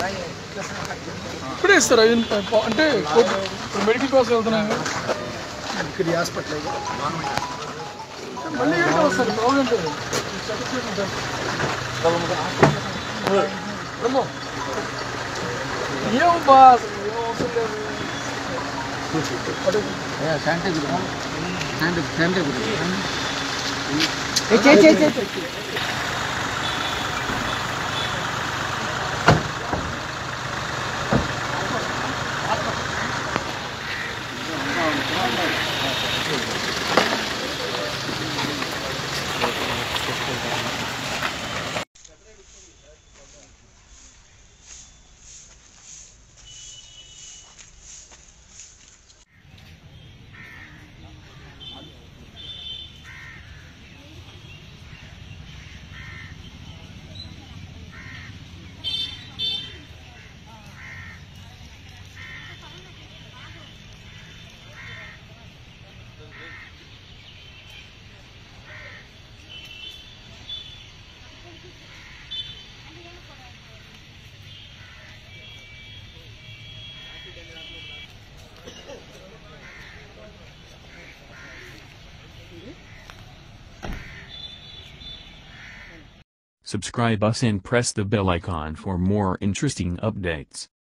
ఇప్పుడే ఇస్తారు ఐదు ప- అంటే కోటి- ఇప్పుడు మెడికల్ కోసం వెళ్తున్నాను ఇక్కడ హాస్పిటల్ మళ్ళీ ఏంటో వస్తారు ప్రాబ్లం ఉంటుంది సర్టిఫికేట్ ఉంటుంది బ్రహ్మ ఏం బా అసలు ఏం అవసరం లేదు Subscribe us and press the bell icon for more interesting updates.